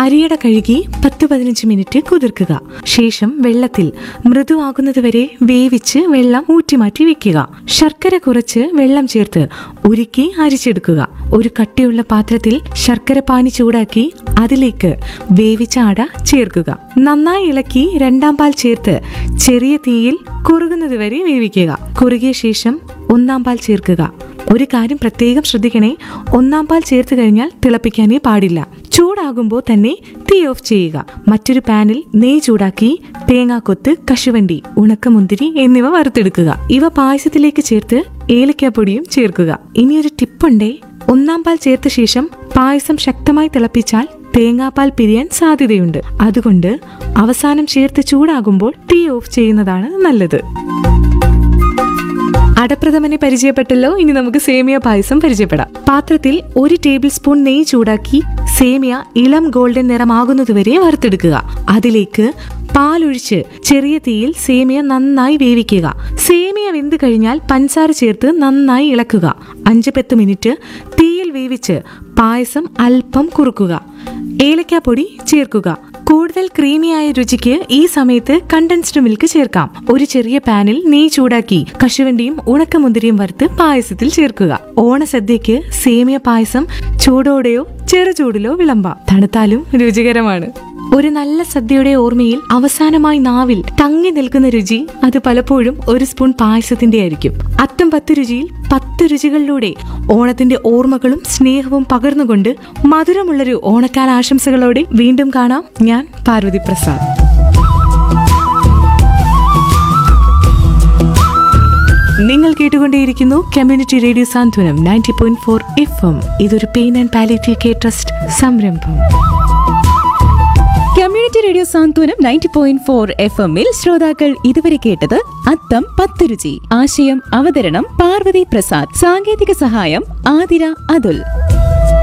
അരിയട കഴുകി പത്ത് പതിനഞ്ച് മിനിറ്റ് കുതിർക്കുക ശേഷം വെള്ളത്തിൽ മൃദുവാകുന്നതുവരെ വേവിച്ച് വെള്ളം ഊറ്റിമാറ്റി വെക്കുക ശർക്കര കുറച്ച് വെള്ളം ചേർത്ത് ഉരുക്കി അരിച്ചെടുക്കുക ഒരു കട്ടിയുള്ള പാത്രത്തിൽ ശർക്കര പാനി ചൂടാക്കി അതിലേക്ക് വേവിച്ച അട ചേർക്കുക നന്നായി ഇളക്കി രണ്ടാം പാൽ ചേർത്ത് ചെറിയ തീയിൽ കുറുകുന്നതുവരെ വേവിക്കുക കുറുകിയ ശേഷം ഒന്നാം പാൽ ചേർക്കുക ഒരു കാര്യം പ്രത്യേകം ശ്രദ്ധിക്കണേ ഒന്നാം പാൽ ചേർത്ത് കഴിഞ്ഞാൽ തിളപ്പിക്കാനേ പാടില്ല ചൂടാകുമ്പോൾ തന്നെ തീ ഓഫ് ചെയ്യുക മറ്റൊരു പാനിൽ നെയ്യ് ചൂടാക്കി തേങ്ങാക്കൊത്ത് കശുവണ്ടി ഉണക്കമുന്തിരി എന്നിവ വറുത്തെടുക്കുക ഇവ പായസത്തിലേക്ക് ചേർത്ത് ഏലക്കാപ്പൊടിയും ചേർക്കുക ഇനിയൊരു ടിപ്പുണ്ടേ ഒന്നാം പാൽ ചേർത്ത ശേഷം പായസം ശക്തമായി തിളപ്പിച്ചാൽ തേങ്ങാപ്പാൽ പിരിയാൻ സാധ്യതയുണ്ട് അതുകൊണ്ട് അവസാനം ചേർത്ത് ചൂടാകുമ്പോൾ തീ ഓഫ് ചെയ്യുന്നതാണ് നല്ലത് അടപ്രഥമനെ പരിചയപ്പെട്ടല്ലോ ഇനി നമുക്ക് സേമിയ പായസം പരിചയപ്പെടാം പാത്രത്തിൽ ഒരു ടേബിൾ സ്പൂൺ നെയ്യ് ചൂടാക്കി സേമിയ ഇളം ഗോൾഡൻ നിറമാകുന്നതുവരെ വറുത്തെടുക്കുക അതിലേക്ക് പാലൊഴിച്ച് ചെറിയ തീയിൽ സേമിയ നന്നായി വേവിക്കുക സേമിയ വെന്ത് കഴിഞ്ഞാൽ പഞ്ചസാര ചേർത്ത് നന്നായി ഇളക്കുക അഞ്ച് പത്ത് മിനിറ്റ് തീയിൽ വേവിച്ച് പായസം അല്പം കുറുക്കുക ഏലക്കാപ്പൊടി ചേർക്കുക കൂടുതൽ ക്രീമിയായ രുചിക്ക് ഈ സമയത്ത് കണ്ടൻസ്ഡ് മിൽക്ക് ചേർക്കാം ഒരു ചെറിയ പാനിൽ നെയ്യ് ചൂടാക്കി കശുവണ്ടിയും ഉണക്കമുന്തിരിയും വറുത്ത് പായസത്തിൽ ചേർക്കുക ഓണസദ്യക്ക് സേമിയ പായസം ചൂടോടെയോ ചെറുചൂടിലോ വിളമ്പാം തണുത്താലും രുചികരമാണ് ഒരു നല്ല സദ്യയുടെ ഓർമ്മയിൽ അവസാനമായി നാവിൽ തങ്ങി നിൽക്കുന്ന രുചി അത് പലപ്പോഴും ഒരു സ്പൂൺ പായസത്തിന്റെ ആയിരിക്കും അത്തം പത്ത് രുചിയിൽ പത്ത് രുചികളിലൂടെ ഓണത്തിന്റെ ഓർമ്മകളും സ്നേഹവും പകർന്നുകൊണ്ട് മധുരമുള്ളൊരു ഓണക്കാല ആശംസകളോടെ വീണ്ടും കാണാം ഞാൻ പാർവതി പ്രസാദ് നിങ്ങൾ കേട്ടുകൊണ്ടേയിരിക്കുന്നു community radio Santhwanam ninety point four F M ഇതൊരു pain and palliative care trust സംരംഭം community radio Santhwanam ninety point four F എമ്മിൽ ശ്രോതാക്കൾ ഇതുവരെ കേട്ടത് അത്തം പത്ത് രുചി ആശയം അവതരണം പാർവതി പ്രസാദ് സാങ്കേതിക സഹായം ആതിര അതുൽ